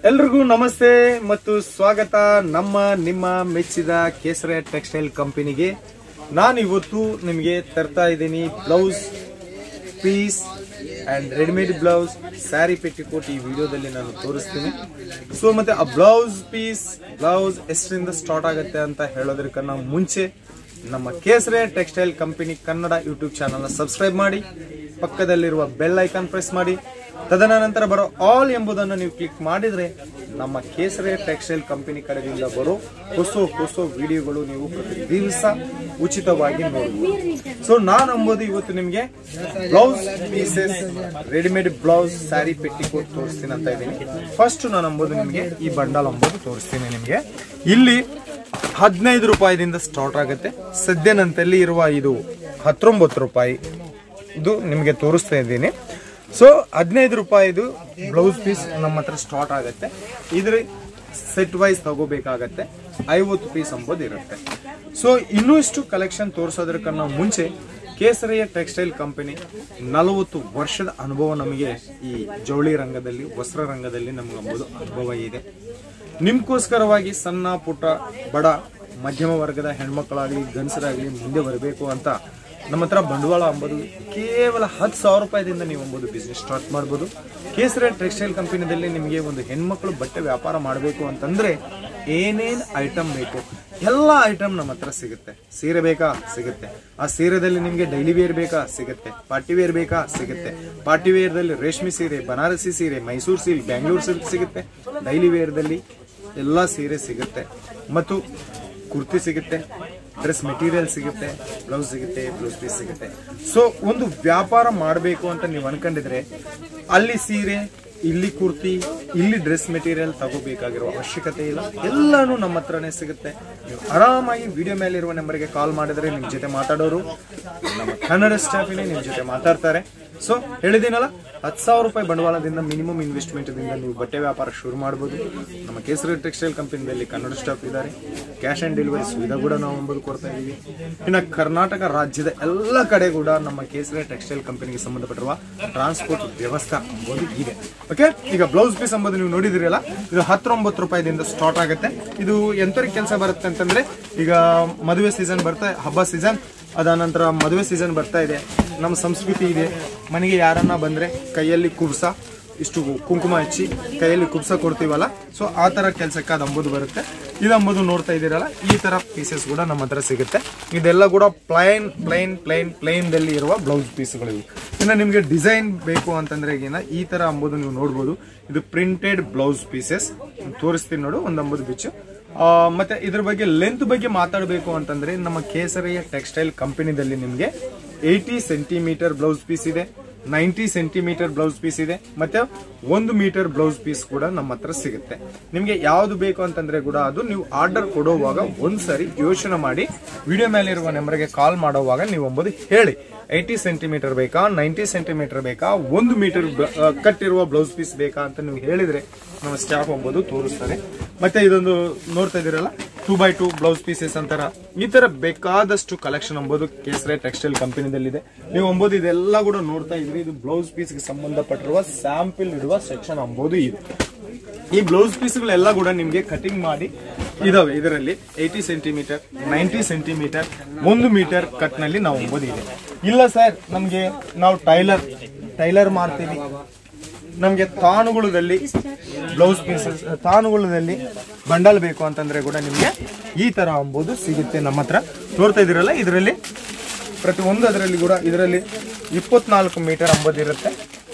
ಎಲ್ರಿಗೂ ನಮಸ್ತೆ ಮತ್ತು ಸ್ವಾಗತ ನಮ್ಮ ನಿಮ್ಮ ಮೆಚ್ಚಿದ ಕೇಸರ ಟೆಕ್ಸ್ಟೈಲ್ ಕಂಪನಿಗೆ ನಾನು ಇವತ್ತು ನಿಮಗೆ ತರ್ತಾ ಇದ್ದೀನಿ blouse piece and readymade blouse sari petticoat ಈ ವಿಡಿಯೋದಲ್ಲಿ ನಾನು ತೋರಿಸ್ತೀನಿ ಸೊ ಮತ್ತೆ ಆ ಬ್ಲೌಸ್ ಪೀಸ್ ಬ್ಲೌಸ್ ಎಷ್ಟರಿಂದ ಸ್ಟಾರ್ಟ್ ಆಗುತ್ತೆ ಅಂತ ಹೇಳೋದಕ್ಕಿಂತ ಮುಂಚೆ ನಮ್ಮ Kesari textile company Kannada YouTube ಚಾನಲ್ನ ಸಬ್ಸ್ಕ್ರೈಬ್ ಮಾಡಿ ಪಕ್ಕದಲ್ಲಿರುವ ಬೆಲ್ ಐಕಾನ್ ಪ್ರೆಸ್ ಮಾಡಿ ತದನಂತರ ಬರೋ ಆಲ್ ಎಂಬುದನ್ನು ನೀವು ಕ್ಲಿಕ್ ಮಾಡಿದ್ರೆ ನಮ್ಮ ಕೇಸರಿ ಟೆಕ್ಸ್ಟೈಲ್ ಕಂಪನಿ ಕಡೆಯಿಂದ ಬರೋ ಹೊಸ ಹೊಸ ವಿಡಿಯೋಗಳು ನೀವು ಪ್ರತಿ ದಿವಸ ಉಚಿತವಾಗಿ ನೋಡಬಹುದು ಸೊ ನಾನು ಅಂಬೋದು ಇವತ್ತು ನಿಮಗೆ blouse pieces readymade blouse sari petticoat ತೋರಿಸ್ತೀನಿ ಅಂತ ಇದ್ದೀನಿ ಫಸ್ಟ್ ನಾನು ಅಂಬೋದು ನಿಮಗೆ ಈ ಬಂಡಲ್ ಅಂಬೋದು ತೋರಿಸ್ತೀನಿ ನಿಮಗೆ ಇಲ್ಲಿ ಹದಿನೈದು ರೂಪಾಯಿದಿಂದ ಸ್ಟಾರ್ಟ್ ಆಗುತ್ತೆ ಸದ್ಯನಂತಲ್ಲಿ ಇರುವ ಇದು ಹತ್ತೊಂಬತ್ತು ರೂಪಾಯಿ ಇದು ನಿಮಗೆ ತೋರಿಸ್ತಾ ಇದ್ದೀನಿ ಸೊ ಹದಿನೈದು ರೂಪಾಯಿದು ಬ್ಲೌಸ್ ಪೀಸ್ ನಮ್ಮ ಹತ್ರ ಸ್ಟಾರ್ಟ್ ಆಗುತ್ತೆ ಇದ್ರ ಸೆಟ್ ವೈಸ್ ತಗೋಬೇಕಾಗತ್ತೆ ಐವತ್ತು ಪೀಸ್ ಅಂಬೋದು ಇರುತ್ತೆ ಸೊ ಇನ್ನೂ ಇಷ್ಟು ಕಲೆಕ್ಷನ್ ತೋರಿಸೋದಕ್ಕಿಂತ ಮುಂಚೆ ಕೇಸರಿಯ ಟೆಕ್ಸ್ಟೈಲ್ ಕಂಪನಿ ನಲವತ್ತು ವರ್ಷದ ಅನುಭವ ನಮಗೆ ಈ ಜವಳಿ ರಂಗದಲ್ಲಿ ವಸ್ತ್ರ ರಂಗದಲ್ಲಿ ನಮ್ಗೆ ಅಂಬೋದು ಅನುಭವ ಇದೆ ನಿಮ್ಗೋಸ್ಕರವಾಗಿ ಸಣ್ಣ ಪುಟ್ಟ ಬಡ ಮಧ್ಯಮ ವರ್ಗದ ಹೆಣ್ಮಕ್ಳಾಗ್ಲಿ ಗಂಡಸರಾಗ್ಲಿ ಮುಂದೆ ಬರಬೇಕು ಅಂತ ನಮ್ಮ ಹತ್ರ ಬಂಡವಾಳ ಅಂಬೋದು ಕೇವಲ ಹತ್ತು ಸಾವಿರ ರೂಪಾಯಿದಿಂದ ನೀವು ಅಂಬೋದು ಬಿಸ್ನೆಸ್ ಸ್ಟಾರ್ಟ್ ಮಾಡ್ಬೋದು ಕೇಸರಿ ಟೆಕ್ಸ್ಟೈಲ್ ಕಂಪನಿದಲ್ಲಿ ನಿಮಗೆ ಒಂದು ಹೆಣ್ಮಕ್ಳು ಬಟ್ಟೆ ವ್ಯಾಪಾರ ಮಾಡಬೇಕು ಅಂತಂದ್ರೆ ಏನೇನ್ ಐಟಮ್ ಬೇಕು ಎಲ್ಲ ಐಟಮ್ ನಮ್ಮ ಹತ್ರ ಸಿಗುತ್ತೆ ಸೀರೆ ಬೇಕಾ ಸಿಗುತ್ತೆ ಆ ಸೀರೆದಲ್ಲಿ ನಿಮಗೆ ಡೈಲಿ ವೇರ್ ಬೇಕಾ ಸಿಗುತ್ತೆ ಪಾರ್ಟಿ ವೇರ್ ಬೇಕಾ ಸಿಗುತ್ತೆ ಪಾರ್ಟಿ ವೇರ್ದಲ್ಲಿ ರೇಷ್ಮೆ ಸೀರೆ ಬನಾರಸಿ ಸೀರೆ ಮೈಸೂರು ಸಿಲ್ಕ್ ಬ್ಯಾಂಗ್ಳೂರ್ ಸಿಲ್ಕ್ ಸಿಗುತ್ತೆ ಡೈಲಿ ವೇರ್ದಲ್ಲಿ ಎಲ್ಲ ಸೀರೆ ಸಿಗುತ್ತೆ ಮತ್ತು ಕುರ್ತಿ ಸಿಗುತ್ತೆ ಡ್ರೆಸ್ ಮೆಟೀರಿಯಲ್ ಸಿಗುತ್ತೆ ಬ್ಲೌಸ್ ಸಿಗುತ್ತೆ ಬ್ಲೌಸ್ ಪೀಸ್ ಸಿಗುತ್ತೆ ಸೊ ಒಂದು ವ್ಯಾಪಾರ ಮಾಡಬೇಕು ಅಂತ ನೀವು ಅನ್ಕೊಂಡಿದ್ರೆ ಅಲ್ಲಿ ಸೀರೆ ಇಲ್ಲಿ ಕುರ್ತಿ ಇಲ್ಲಿ ಡ್ರೆಸ್ ಮೆಟೀರಿಯಲ್ ತಗೋಬೇಕಾಗಿರೋ ಅವಶ್ಯಕತೆ ಇಲ್ಲ ಎಲ್ಲಾನು ನಮ್ಮ ಹತ್ರನೇ ಸಿಗುತ್ತೆ ನೀವು ಆರಾಮಾಗಿ ವಿಡಿಯೋ ಮೇಲೆ ಇರುವ ನಂಬರ್ಗೆ ಕಾಲ್ ಮಾಡಿದ್ರೆ ನಿಮ್ ಜೊತೆ ಮಾತಾಡೋರು ನಮ್ಮ ಕನ್ನಡ ಸ್ಟಾಫಿನೇ ನಿಮ್ ಜೊತೆ ಮಾತಾಡ್ತಾರೆ ಸೊ ಹೇಳಿದ್ದೀನಲ್ಲ ಹತ್ತು ಸಾವಿರ ರೂಪಾಯಿ ಬಂಡವಾಳದಿಂದ ಮಿನಿಮಮ್ ಇನ್ವೆಸ್ಟ್ಮೆಂಟ್ ದಿಂದ ನೀವು ಬಟ್ಟೆ ವ್ಯಾಪಾರ ಶುರು ಮಾಡಬಹುದು ನಮ್ಮ ಕೇಸರಿ ಟೆಕ್ಸ್ಟೈಲ್ ಕಂಪನಿಯಲ್ಲಿ ಕನ್ನಡ ಸ್ಟಾಫ್ ಇದ್ದಾರೆ ಕ್ಯಾಶ್ ಆನ್ ಡೆಲಿವರಿ ಸುವಿಧಾ ಕೂಡ ನಾವು ನಂಬರ್ ಕೊಡ್ತಾ ಇದೀವಿ ಇನ್ನು ಕರ್ನಾಟಕ ರಾಜ್ಯದ ಎಲ್ಲ ಕಡೆ ಕೂಡ ನಮ್ಮ ಕೇಸರಿ ಟೆಕ್ಸ್ಟೈಲ್ ಕಂಪನಿಗೆ ಸಂಬಂಧಪಟ್ಟಿರುವ ಟ್ರಾನ್ಸ್ಪೋರ್ಟ್ ವ್ಯವಸ್ಥೆ ಅಂಬೋದು ಇದೆ ಓಕೆ ಈಗ ಬ್ಲೌಸ್ ಪೀಸ್ ಅಂಬೋದು ನೀವು ನೋಡಿದಿರಲ್ಲ ಇದು ಹತ್ತೊಂಬತ್ತು ರೂಪಾಯಿದಿಂದ ಸ್ಟಾರ್ಟ್ ಆಗುತ್ತೆ ಇದು ಎಂತರಿಗೆ ಕೆಲಸ ಬರುತ್ತೆ ಅಂತಂದ್ರೆ ಈಗ ಮದುವೆ ಸೀಸನ್ ಬರ್ತಾ ಹಬ್ಬ ಸೀಸನ್ ಅದ ನಂತರ ಮದುವೆ ಸೀಸನ್ ಬರ್ತಾ ಇದೆ ನಮ್ಮ ಸಂಸ್ಕೃತಿ ಇದೆ ಮನೆಗೆ ಯಾರನ್ನ ಬಂದ್ರೆ ಕೈಯಲ್ಲಿ ಕುಬ್ಸ ಇಷ್ಟು ಕುಂಕುಮ ಹಚ್ಚಿ ಕೈಯಲ್ಲಿ ಕುಬ್ಸ ಕೊಡ್ತೀವಲ್ಲ ಸೊ ಆ ತರ ಕೆಲಸಕ್ಕೆ ಅದು ಅಂಬುದು ಬರುತ್ತೆ ಇದು ಅಂಬುದು ನೋಡ್ತಾ ಇದ್ದೀರಲ್ಲ ಈ ತರ ಪೀಸಸ್ ಕೂಡ ನಮ್ಮ ಹತ್ರ ಸಿಗುತ್ತೆ ಇದೆಲ್ಲ ಕೂಡ ಪ್ಲೈನ್ ಪ್ಲೈನ್ ಪ್ಲೈನ್ ಪ್ಲೈನ್ ದಲ್ಲಿ ಇರುವ ಬ್ಲೌಸ್ ಪೀಸ್ಗಳು ಇವು ಇನ್ನು ನಿಮಗೆ ಡಿಸೈನ್ ಬೇಕು ಅಂತಂದ್ರೆ ಈಗಿನ ಈ ತರ ಅಂಬುದು ನೀವು ನೋಡ್ಬೋದು ಇದು ಪ್ರಿಂಟೆಡ್ ಬ್ಲೌಸ್ ಪೀಸಸ್ ತೋರಿಸ್ತೀನಿ ನೋಡು ಒಂದು ಅಂಬುದು ಬಿಚ್ಚು ಆ, ಮತ್ತೆ ಇದ್ರ ಬಗ್ಗೆ ಲೆಂತ್ ಬಗ್ಗೆ ಮಾತಾಡಬೇಕು ಅಂತಂದ್ರೆ ನಮ್ಮ ಕೇಸರಿಯ ಟೆಕ್ಸ್ಟೈಲ್ ಕಂಪನಿದಲ್ಲಿ ನಿಮಗೆ ಏಯ್ಟಿ ಸೆಂಟಿಮೀಟರ್ ಬ್ಲೌಸ್ ಪೀಸ್ ಇದೆ ನೈಂಟಿ ಸೆಂಟಿಮೀಟರ್ ಬ್ಲೌಸ್ ಪೀಸ್ ಇದೆ ಮತ್ತೆ ಒಂದು ಮೀಟರ್ ಬ್ಲೌಸ್ ಪೀಸ್ ಕೂಡ ನಮ್ಮ ಹತ್ರ ಸಿಗುತ್ತೆ ನಿಮಗೆ ಯಾವ್ದು ಬೇಕು ಅಂತಂದ್ರೆ ಕೂಡ ಅದು ನೀವು ಆರ್ಡರ್ ಕೊಡುವಾಗ ಒಂದ್ಸರಿ ಯೋಚನೆ ಮಾಡಿ ವಿಡಿಯೋ ಮೇಲೆ ಇರುವ ನಂಬರ್ಗೆ ಕಾಲ್ ಮಾಡುವಾಗ ನೀವು ಒಂಬುದು ಹೇಳಿ ಏಯ್ಟಿ ಸೆಂಟಿಮೀಟರ್ ಬೇಕಾ ನೈಂಟಿ ಸೆಂಟಿಮೀಟರ್ ಬೇಕಾ ಒಂದು ಮೀಟರ್ ಕಟ್ ಇರುವ ಬ್ಲೌಸ್ ಪೀಸ್ ಬೇಕಾ ಅಂತ ನೀವು ಹೇಳಿದ್ರೆ ನಮ್ಮ ಸ್ಟಾಫ್ ಎಂಬುದು ತೋರಿಸ್ತಾರೆ ಮತ್ತೆ ಇದೊಂದು ನೋಡ್ತಾ ಇದೀರಲ್ಲ two by two blouse pieces ಅಂತಾರ ಈ ತರ ಬೇಕಾದಷ್ಟು ಕಲೆಕ್ಷನ್ ಎಂಬುದು ಕೇಸರಿ ಟೆಕ್ಸ್ಟೈಲ್ ಕಂಪನಿದಲ್ಲಿದೆ ನೀವು ಎಂಬುದು ಇದೆಲ್ಲ ಕೂಡ ನೋಡ್ತಾ ಇದ್ರಿ ಇದು ಬ್ಲೌಸ್ ಪೀಸ್ಗೆ ಸಂಬಂಧಪಟ್ಟಿರುವ ಸ್ಯಾಂಪಲ್ ಇಡುವ ಸೆಕ್ಷನ್ ಎಂಬುದು ಇದು ಈ ಬ್ಲೌಸ್ ಪೀಸ್ಗಳೆಲ್ಲ ಕೂಡ ನಿಮ್ಗೆ ಕಟಿಂಗ್ ಮಾಡಿ ಇದಾವೆ ಇದರಲ್ಲಿ ಏಯ್ಟಿ ಸೆಂಟಿಮೀಟರ್ ನೈಂಟಿ ಸೆಂಟಿಮೀಟರ್ ಒಂದು ಮೀಟರ್ ಕಟ್ ನಲ್ಲಿ ನಾವು ಎಂಬುದು ಇದೆ ಇಲ್ಲ ಸರ್ ನಮ್ಗೆ ನಾವು ಟೈಲರ್ ಟೈಲರ್ ಮಾಡ್ತೀವಿ ನಮ್ಗೆ ತಾನುಗುಳದಲ್ಲಿ ಬ್ಲೌಸ್ ಪೀಸಸ್ ತಾನುಗುಳದಲ್ಲಿ ಬಂಡಲ್ ಬೇಕು ಅಂತಂದ್ರೆ ಕೂಡ ನಿಮ್ಗೆ ಈ ತರ ಅಂಬೋದು ಸಿಗುತ್ತೆ ನಮ್ಮ ಹತ್ರ ನೋಡ್ತಾ ಇದೀರಲ್ಲ ಇದರಲ್ಲಿ ಪ್ರತಿ ಒಂದು ಅದರಲ್ಲಿ ಕೂಡ ಇದರಲ್ಲಿ ಇಪ್ಪತ್ನಾಲ್ಕು ಮೀಟರ್ ಅಂಬೋದು ಇರುತ್ತೆ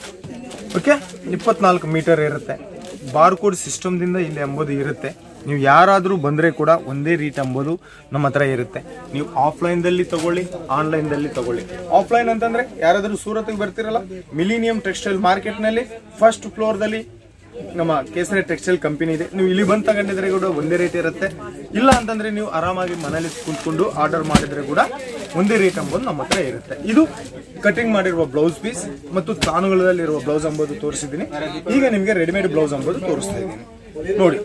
ಓಕೆ ಇಪ್ಪತ್ನಾಲ್ಕು ಮೀಟರ್ ಇರುತ್ತೆ ಬಾರ್ ಕೋಡ್ ಸಿಸ್ಟಮ್ದಿಂದ ಇಲ್ಲಿ ಎಂಬುದು ಇರುತ್ತೆ ನೀವು ಯಾರಾದರೂ ಬಂದರೆ ಕೂಡ ಒಂದೇ ರೀಟ್ ಎಂಬುದು ನಮ್ಮ ಹತ್ರ ಇರುತ್ತೆ ನೀವು ಆಫ್ಲೈನ್ದಲ್ಲಿ ತಗೊಳ್ಳಿ ಆನ್ಲೈನ್ದಲ್ಲಿ ತಗೊಳ್ಳಿ ಆಫ್ಲೈನ್ ಅಂತಂದ್ರೆ ಯಾರಾದರೂ ಸೂರತ್ಗೆ ಬರ್ತಿರಲ್ಲ ಮಿಲಿನಿಯಂ ಟೆಕ್ಸ್ಟೈಲ್ ಮಾರ್ಕೆಟ್ನಲ್ಲಿ ಫಸ್ಟ್ ಫ್ಲೋರ್ದಲ್ಲಿ ನಮ್ಮ ಕೇಸರಿ ಟೆಕ್ಸ್ಟೈಲ್ ಕಂಪನಿ ಇದೆ ನೀವು ಇಲ್ಲಿ ಬಂದು ತಗೊಂಡಿದ್ರೆ ಕೂಡ ಒಂದೇ ರೇಟ್ ಇರುತ್ತೆ ಇಲ್ಲ ಅಂತಂದ್ರೆ ನೀವು ಆರಾಮಾಗಿ ಮನೇಲಿ ಕುಂತ್ಕೊಂಡು ಆರ್ಡರ್ ಮಾಡಿದ್ರೆ ಕೂಡ ಒಂದೇ ರೇಟ್ ಎಂಬುದು ನಮ್ಮ ಹತ್ರ ಇರುತ್ತೆ ಇದು ಕಟಿಂಗ್ ಮಾಡಿರುವ ಬ್ಲೌಸ್ ಪೀಸ್ ಮತ್ತು ತಾನುಗಳಲ್ಲಿರುವ ಬ್ಲೌಸ್ ಎಂಬುದು ತೋರಿಸಿದ್ದೀನಿ ಈಗ ನಿಮಗೆ ರೆಡಿಮೇಡ್ ಬ್ಲೌಸ್ ಎಂಬುದು ತೋರಿಸ್ತಾ ಇದ್ದೀನಿ ನೋಡಿ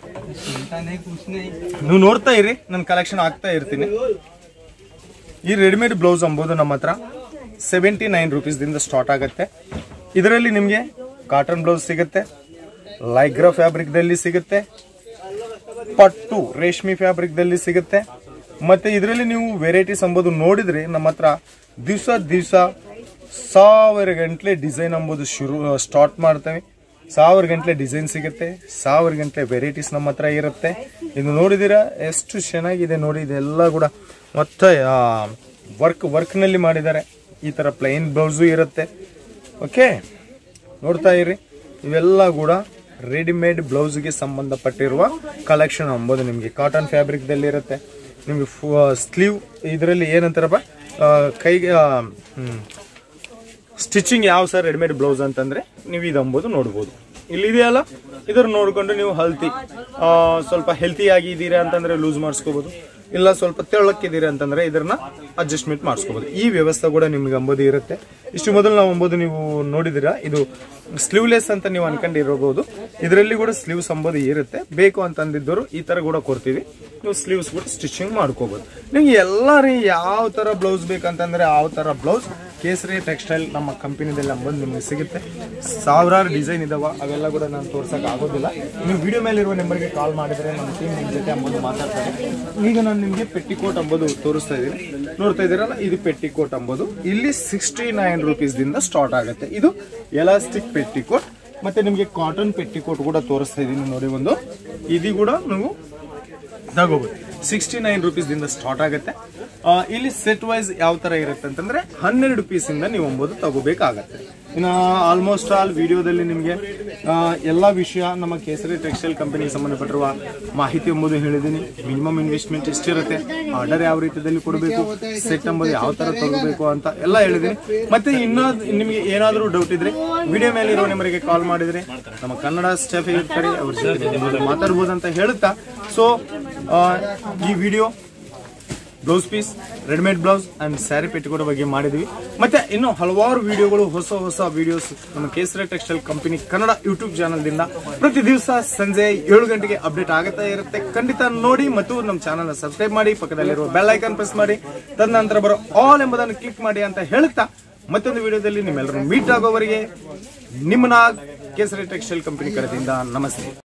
ನೀವು ನೋಡ್ತಾ ಇರಿ ನನ್ನ ಕಲೆಕ್ಷನ್ ಆಗ್ತಾ ಇರ್ತೀನಿ ಈ ರೆಡಿಮೇಡ್ ಬ್ಲೌಸ್ ಎಂಬುದು ನಮ್ಮ ಹತ್ರ ಸೆವೆಂಟಿ ನೈನ್ ರುಪೀಸ್ದಿಂದ ಸ್ಟಾರ್ಟ್ ಆಗುತ್ತೆ ಇದರಲ್ಲಿ ನಿಮಗೆ ಕಾಟನ್ ಬ್ಲೌಸ್ ಸಿಗುತ್ತೆ ಲೈಗ್ರಾ ಫ್ಯಾಬ್ರಿಕ್ ದಲ್ಲಿ ಸಿಗುತ್ತೆ ಪಟ್ಟು ರೇಷ್ಮೆ ಫ್ಯಾಬ್ರಿಕ್ ದಲ್ಲಿ ಸಿಗುತ್ತೆ ಮತ್ತೆ ಇದರಲ್ಲಿ ನೀವು ವೆರೈಟೀಸ್ ಎಂಬುದು ನೋಡಿದ್ರೆ ನಮ್ಮ ಹತ್ರ ದಿವಸ ದಿವಸ ಸಾವಿರ ಗಂಟ್ಲೆ ಡಿಸೈನ್ ಎಂಬುದು ಶುರು ಸ್ಟಾರ್ಟ್ ಮಾಡ್ತೇವೆ ಸಾವಿರ ಗಂಟ್ಲೆ ಡಿಸೈನ್ ಸಿಗುತ್ತೆ ಸಾವಿರ ಗಂಟ್ಲೆ ವೆರೈಟೀಸ್ ನಮ್ಮ ಹತ್ರ ಇರುತ್ತೆ ಇದು ನೋಡಿದಿರಾ ಎಷ್ಟು ಚೆನ್ನಾಗಿದೆ ನೋಡಿ ಇದೆಲ್ಲ ಕೂಡ ಮತ್ತೆ ವರ್ಕ್ ವರ್ಕ್ನಲ್ಲಿ ಮಾಡಿದ್ದಾರೆ ಈ ಥರ ಪ್ಲೈನ್ ಬ್ಲೌಸು ಇರುತ್ತೆ ಓಕೆ ನೋಡ್ತಾ ಇರಿ ಇವೆಲ್ಲ ಕೂಡ ರೆಡಿಮೇಡ್ ಬ್ಲೌಸ್ಗೆ ಸಂಬಂಧಪಟ್ಟಿರುವ ಕಲೆಕ್ಷನ್ ಅಂಬೋದು ನಿಮಗೆ ಕಾಟನ್ ಫ್ಯಾಬ್ರಿಕ್ದಲ್ಲಿ ಇರುತ್ತೆ ನಿಮಗೆ ಸ್ಲೀವ್ ಇದರಲ್ಲಿ ಏನಂತಾರಪ್ಪ ಆ, ಕೈಗೆ ಸ್ಟಿಚಿಂಗ್ ಯಾವ ಸರ್ ರೆಡಿಮೇಡ್ ಬ್ಲೌಸ್ ಅಂತಂದ್ರೆ ನೀವು ಇದು ಅಂಬೋದು ನೋಡ್ಬೋದು ಇಲ್ಲಿದೆಯಲ್ಲ ಇದ್ರ ನೋಡ್ಕೊಂಡು ನೀವು ಹಲ್ತಿ ಆ, ಸ್ವಲ್ಪ ಹೆಲ್ತಿ ಆಗಿ ಇದ್ದೀರಾ ಅಂತಂದ್ರೆ ಲೂಸ್ ಮಾಡಿಸ್ಕೋಬಹುದು ಇಲ್ಲ ಸ್ವಲ್ಪ ತೆಳ್ಳಕ್ಕಿದ್ದೀರಾ ಅಂತಂದ್ರೆ ಇದನ್ನ ಅಡ್ಜಸ್ಟ್ಮೆಂಟ್ ಮಾಡಿಸ್ಕೋಬಹುದು ಈ ವ್ಯವಸ್ಥೆ ಕೂಡ ನಿಮ್ಗೆ ಅಂಬೋದು ಇರುತ್ತೆ ಇಷ್ಟು ಮೊದಲು ನಾವು ಅಂಬೋದು ನೀವು ನೋಡಿದಿರಾ ಇದು ಸ್ಲೀವ್ಲೆಸ್ ಅಂತ ನೀವು ಅನ್ಕೊಂಡಿರಬಹುದು ಇದರಲ್ಲಿ ಕೂಡ ಸ್ಲೀವ್ಸ್ ಅಂಬೋದು ಇರುತ್ತೆ ಬೇಕು ಅಂತಂದಿದ್ದವರು ಈ ತರ ಕೂಡ ಕೊಡ್ತೀವಿ ನೀವು ಸ್ಲೀವ್ಸ್ ಕೂಡ ಸ್ಟಿಚಿಂಗ್ ಮಾಡ್ಕೋಬಹುದು ನಿಮ್ಗೆ ಎಲ್ಲ ರೀ ಯಾವ ತರ ಬ್ಲೌಸ್ ಬೇಕಂತಂದ್ರೆ ಯಾವ ತರ ಬ್ಲೌಸ್ ಕೇಸರಿ ಟೆಕ್ಸ್ಟೈಲ್ ನಮ್ಮ ಕಂಪನಿದಲ್ಲಿ ಅಂಬೋದು ನಿಮಗೆ ಸಿಗುತ್ತೆ ಸಾವಿರಾರು ಡಿಸೈನ್ ಇದಾವ ಅವೆಲ್ಲ ಕೂಡ ನಾನು ತೋರ್ಸಕ್ ಆಗೋದಿಲ್ಲ ನೀವು ವಿಡಿಯೋ ಮೇಲೆ ಇರುವ ನಂಬರ್ಗೆ ಕಾಲ್ ಮಾಡಿದ್ರೆ ನಮ್ಮ ಟೀಮ್ ನಿಮ್ಮ ಜೊತೆ ಅಂಬೋದು ಮಾತಾಡ್ತಾರೆ ಈಗ ನಾನು ನಿಮಗೆ ಪೆಟ್ಟಿಕೋಟ್ ಅಂಬೋದು ತೋರಿಸ್ತಾ ಇದ್ದೀನಿ ನೋಡ್ತಾ ಇದ್ದೀರಲ್ಲ ಇದು ಪೆಟ್ಟಿಕೋಟ್ ಅಂಬೋದು ಇಲ್ಲಿ ಸಿಕ್ಸ್ಟಿ ನೈನ್ ರುಪೀಸ್ ದಿಂದ ಸ್ಟಾರ್ಟ್ ಆಗುತ್ತೆ ಇದು ಎಲಾಸ್ಟಿಕ್ ಪೆಟ್ಟಿಕೋಟ್ ಮತ್ತೆ ನಿಮಗೆ ಕಾಟನ್ ಪೆಟ್ಟಿಕೋಟ್ ಕೂಡ ತೋರಿಸ್ತಾ ಇದ್ದೀನಿ ನೋಡಿ ಒಂದು ಇದು ಕೂಡ ನೀವು ತಗೋಬಹುದು ಸಿಕ್ಸ್ಟಿ ನೈನ್ ರುಪೀಸ್ ದಿಂದ ಸ್ಟಾರ್ಟ್ ಆಗುತ್ತೆ ಆ, ಇಲ್ಲಿ ಸೆಟ್ ವೈಸ್ ಯಾವ ತರ ಇರುತ್ತೆ ಅಂತಂದ್ರೆ ಹನ್ನೆರಡು ಪೀಸ್ ಇಂದ ನೀವು ಒಂಬತ್ತು ತಗೋಬೇಕಾಗತ್ತೆ ಇನ್ನು ಆಲ್ಮೋಸ್ಟ್ ಆಲ್ ವಿಡಿಯೋದಲ್ಲಿ ನಿಮಗೆ ಆ, ಎಲ್ಲಾ ವಿಷಯ ನಮ್ಮ ಕೇಸರಿ ಟೆಕ್ಸ್ಟೈಲ್ ಕಂಪನಿಗೆ ಸಂಬಂಧಪಟ್ಟಿರುವ ಮಾಹಿತಿ ಎಂಬುದು ಹೇಳಿದ್ದೀನಿ ಮಿನಿಮಮ್ ಇನ್ವೆಸ್ಟ್ಮೆಂಟ್ ಎಷ್ಟಿರುತ್ತೆ ಆರ್ಡರ್ ಯಾವ ರೀತಿಯಲ್ಲಿ ಕೊಡಬೇಕು ಸೆಟ್ ಎಂಬುದು ಯಾವ ತರ ತಗೋಬೇಕು ಅಂತ ಎಲ್ಲ ಹೇಳಿದ್ದೀನಿ ಮತ್ತೆ ಇನ್ನೂ ನಿಮಗೆ ಏನಾದರೂ ಡೌಟ್ ಇದ್ರೆ ವಿಡಿಯೋ ಮೇಲೆ ಇರೋ ನಿಮ್ಮರಿಗೆ ಕಾಲ್ ಮಾಡಿದ್ರೆ ನಮ್ಮ ಕನ್ನಡ ಸ್ಟಾಫ್ ಇರ್ತಾರೆ ಅವ್ರ ಜೊತೆ ನೀವು ಮಾತಾಡ್ಬೋದು ಅಂತ ಹೇಳುತ್ತಾ ಸೊ ಈ video blouse piece readymade blouse and sari petticoat ಬಗ್ಗೆ ಮಾಡಿದ್ವಿ ಮತ್ತೆ ಇನ್ನು ಹಲವಾರು ವಿಡಿಯೋಗಳು ಹೊಸ ಹೊಸ ವಿಡಿಯೋಸ್ ನಮ್ಮ Kesari textile company Kannada YouTube channel ದಿಂದ ಪ್ರತಿ ದಿವಸ ಸಂಜೆ ಏಳು ಗಂಟೆಗೆ ಅಪ್ಡೇಟ್ ಆಗುತ್ತಾ ಇರುತ್ತೆ ಖಂಡಿತ ನೋಡಿ ಮತ್ತು ನಮ್ಮ ಚಾನಲ್ ಸಬ್ಸ್ಕ್ರೈಬ್ ಮಾಡಿ ಪಕ್ಕದಲ್ಲಿರುವ ಬೆಲ್ ಐಕಾನ್ ಪ್ರೆಸ್ ಮಾಡಿ ತದನಂತರ ಬರೋ ಆಲ್ ಎಂಬುದನ್ನು ಕ್ಲಿಕ್ ಮಾಡಿ ಅಂತ ಹೇಳುತ್ತಾ ಮತ್ತೊಂದು ವಿಡಿಯೋದಲ್ಲಿ ನಿಮ್ಮೆಲ್ಲರೂ ಮೀಟ್ ಆಗೋವರೆಗೆ ನಿಮ್ಮನ್ನ ಕೇಸರಿ ಟೆಕ್ಸ್ಟೈಲ್ ಕಂಪನಿ ಕಡೆಯಿಂದ ನಮಸ್ತೆ